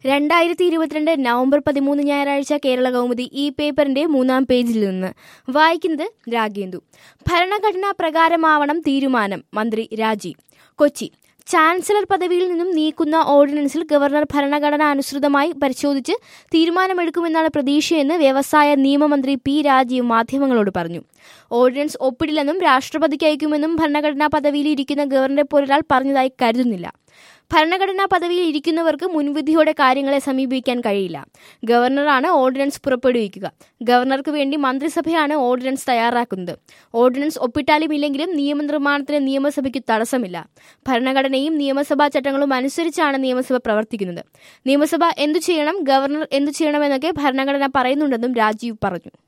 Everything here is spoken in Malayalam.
രണ്ടായിരത്തി ഇരുപത്തിരണ്ട് നവംബർ പതിമൂന്ന് ഞായറാഴ്ച കേരള കൗമുദി ഈ പേപ്പറിന്റെ മൂന്നാം പേജിൽ നിന്ന് വായിക്കുന്നത് രാഗേന്ദു ഭരണഘടനാ പ്രകാരമാവണം തീരുമാനം മന്ത്രി രാജീവ് കൊച്ചി ചാൻസലർ പദവിയിൽ നിന്നും നീക്കുന്ന ഓർഡിനൻസിൽ ഗവർണർ ഭരണഘടന അനുസൃതമായി പരിശോധിച്ച് തീരുമാനമെടുക്കുമെന്നാണ് പ്രതീക്ഷയെന്ന് വ്യവസായ നിയമമന്ത്രി പി രാജീവ് മാധ്യമങ്ങളോട് പറഞ്ഞു ഓർഡിനൻസ് ഒപ്പിടില്ലെന്നും രാഷ്ട്രപതിക്ക് അയക്കുമെന്നും ഭരണഘടനാ പദവിയിൽ ഇരിക്കുന്ന ഗവർണറെ പോലൊരാൾ പറഞ്ഞതായി കരുതുന്നില്ല ഭരണഘടനാ പദവിയിൽ ഇരിക്കുന്നവർക്ക് മുൻവിധിയോടെ കാര്യങ്ങളെ സമീപിക്കാൻ കഴിയില്ല ഗവർണറാണ് ഓർഡിനൻസ് പുറപ്പെടുവിക്കുക ഗവർണർക്ക് വേണ്ടി മന്ത്രിസഭയാണ് ഓർഡിനൻസ് തയ്യാറാക്കുന്നത് ഓർഡിനൻസ് ഒപ്പിട്ടാലും ഇല്ലെങ്കിലും നിയമനിർമ്മാണത്തിന് നിയമസഭയ്ക്ക് തടസ്സമില്ല ഭരണഘടനയും നിയമസഭാ ചട്ടങ്ങളും അനുസരിച്ചാണ് നിയമസഭ പ്രവർത്തിക്കുന്നത് നിയമസഭ എന്തു ചെയ്യണം ഗവർണർ എന്തു ചെയ്യണമെന്നൊക്കെ ഭരണഘടന പറയുന്നുണ്ടെന്നും രാജീവ് പറഞ്ഞു